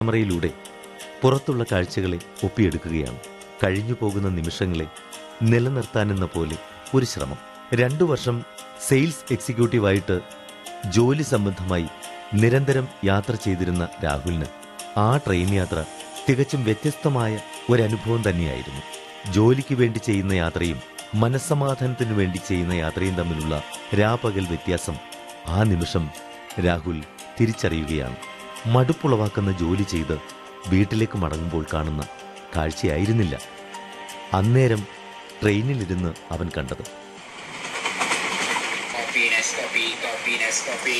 ക്യാമറയിലൂടെ പുറത്തുള്ള കാഴ്ചകളെ ഒപ്പിയെടുക്കുകയാണ് കഴിഞ്ഞു പോകുന്ന നിമിഷങ്ങളെ നിലനിർത്താനെന്ന പോലെ ഒരു ശ്രമം രണ്ടു വർഷം സെയിൽസ് എക്സിക്യൂട്ടീവായിട്ട് ജോലി സംബന്ധമായി നിരന്തരം യാത്ര ചെയ്തിരുന്ന രാഹുലിന് ആ ട്രെയിൻ യാത്ര തികച്ചും വ്യത്യസ്തമായ ഒരനുഭവം തന്നെയായിരുന്നു ജോലിക്ക് വേണ്ടി ചെയ്യുന്ന യാത്രയും മനസ്സമാധാനത്തിനു വേണ്ടി ചെയ്യുന്ന യാത്രയും തമ്മിലുള്ള രാപകൽ വ്യത്യാസം ആ നിമിഷം രാഹുൽ തിരിച്ചറിയുകയാണ് മടുപ്പുളവാക്കുന്ന ജോലി ചെയ്ത് വീട്ടിലേക്ക് മടങ്ങുമ്പോൾ കാണുന്ന കാഴ്ചയായിരുന്നില്ല അന്നേരം ട്രെയിനിലിരുന്ന് അവൻ കണ്ടത് Kopi Nescafe, kopi Nescafe.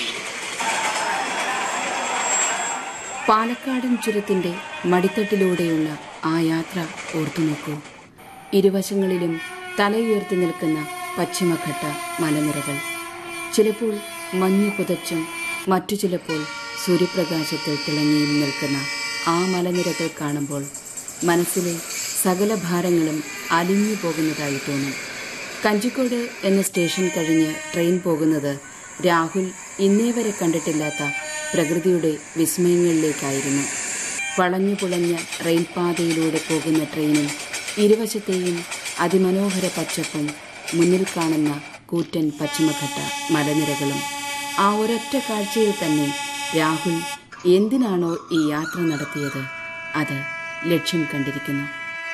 പാലക്കാടൻ ചുരത്തിന്റെ മടിത്തട്ടിലൂടെയുള്ള ആ യാത്ര ഓർത്തു നോക്കൂ ഇരുവശങ്ങളിലും തലയുയർത്തി നിൽക്കുന്ന പശ്ചിമഘട്ട മലനിരകൾ ചിലപ്പോൾ മഞ്ഞു പുതച്ചും മറ്റു ചിലപ്പോൾ സൂര്യപ്രകാശത്തിൽ തിളങ്ങിയും നിൽക്കുന്ന ആ മലനിരകൾ കാണുമ്പോൾ മനസ്സിലെ സകല ഭാരങ്ങളും അലിഞ്ഞു പോകുന്നതായി തോന്നും കഞ്ചിക്കോട് എന്ന സ്റ്റേഷൻ കഴിഞ്ഞ് ട്രെയിൻ പോകുന്നത് രാഹുൽ ഇന്നേ വരെ കണ്ടിട്ടില്ലാത്ത പ്രകൃതിയുടെ വിസ്മയങ്ങളിലേക്കായിരുന്നു വളഞ്ഞു പുളഞ്ഞ റെയിൽപാതയിലൂടെ പോകുന്ന ട്രെയിനിൽ ഇരുവശത്തെയും അതിമനോഹര പച്ചപ്പും മുന്നിൽ കാണുന്ന കൂറ്റൻ പശ്ചിമഘട്ട മലനിരകളും ആ ഒരൊറ്റ കാഴ്ചയിൽ തന്നെ രാഹുൽ എന്തിനാണോ ഈ യാത്ര നടത്തിയത് അത് ലക്ഷ്യം കണ്ടിരിക്കുന്നു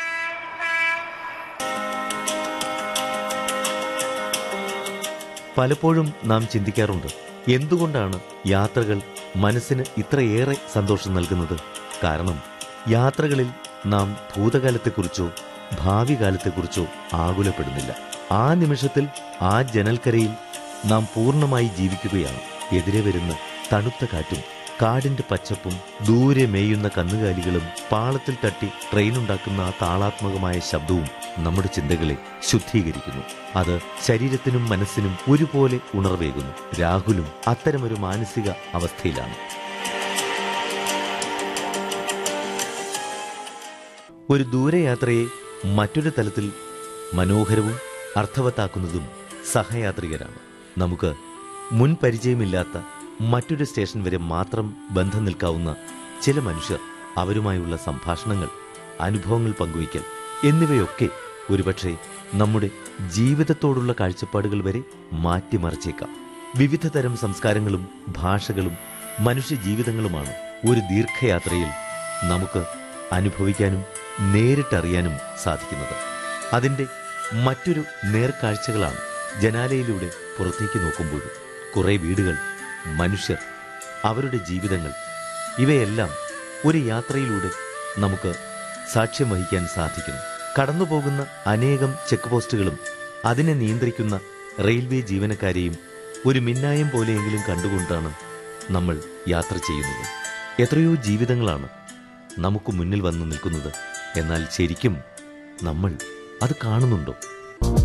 പലപ്പോഴും നാം ചിന്തിക്കാറുണ്ട് എന്തുകൊണ്ടാണ് യാത്രകൾ മനസ്സിന് ഇത്രയേറെ സന്തോഷം നൽകുന്നത് കാരണം യാത്രകളിൽ നാം ഭൂതകാലത്തെക്കുറിച്ചോ ഭാവി കാലത്തെക്കുറിച്ചോ ആകുലപ്പെടുന്നില്ല ആ നിമിഷത്തിൽ ആ ജനൽക്കരയിൽ നാം പൂർണ്ണമായി ജീവിക്കുകയാണ് എതിരെ വരുന്ന തണുത്ത കാറ്റും കാടിന്റെ പച്ചപ്പും ദൂരെ മേയുന്ന കന്നുകാലികളും പാളത്തിൽ തട്ടി ട്രെയിനുണ്ടാക്കുന്ന ആ താളാത്മകമായ ശബ്ദവും നമ്മുടെ ചിന്തകളെ ശുദ്ധീകരിക്കുന്നു അത് ശരീരത്തിനും മനസ്സിനും ഒരുപോലെ ഉണർവേകുന്നു രാഹുലും അത്തരമൊരു മാനസിക അവസ്ഥയിലാണ് ഒരു ദൂരയാത്രയെ മറ്റൊരു തലത്തിൽ മനോഹരവും അർത്ഥവത്താക്കുന്നതും സഹയാത്രികരാണ് നമുക്ക് മുൻ പരിചയമില്ലാത്ത മറ്റൊരു സ്റ്റേഷൻ വരെ മാത്രം ബന്ധം നിൽക്കാവുന്ന ചില മനുഷ്യർ അവരുമായുള്ള സംഭാഷണങ്ങൾ അനുഭവങ്ങൾ പങ്കുവയ്ക്കൽ എന്നിവയൊക്കെ ഒരുപക്ഷെ നമ്മുടെ ജീവിതത്തോടുള്ള കാഴ്ചപ്പാടുകൾ വരെ മാറ്റിമറിച്ചേക്കാം വിവിധ തരം സംസ്കാരങ്ങളും ഭാഷകളും മനുഷ്യ ജീവിതങ്ങളുമാണ് ഒരു ദീർഘയാത്രയിൽ നമുക്ക് അനുഭവിക്കാനും നേരിട്ടറിയാനും സാധിക്കുന്നത് അതിന്റെ മറ്റൊരു നേർക്കാഴ്ചകളാണ് ജനാലയിലൂടെ പുറത്തേക്ക് നോക്കുമ്പോഴും കുറെ വീടുകൾ മനുഷ്യർ അവരുടെ ജീവിതങ്ങൾ ഇവയെല്ലാം ഒരു യാത്രയിലൂടെ നമുക്ക് സാക്ഷ്യം വഹിക്കാൻ സാധിക്കുന്നു കടന്നുപോകുന്ന അനേകം ചെക്ക് പോസ്റ്റുകളും അതിനെ നിയന്ത്രിക്കുന്ന റെയിൽവേ ജീവനക്കാരെയും ഒരു മിന്നായം പോലെയെങ്കിലും കണ്ടുകൊണ്ടാണ് നമ്മൾ യാത്ര ചെയ്യുന്നത് എത്രയോ ജീവിതങ്ങളാണ് നമുക്ക് മുന്നിൽ വന്നു നിൽക്കുന്നത് എന്നാൽ ശരിക്കും നമ്മൾ അത് കാണുന്നുണ്ടോ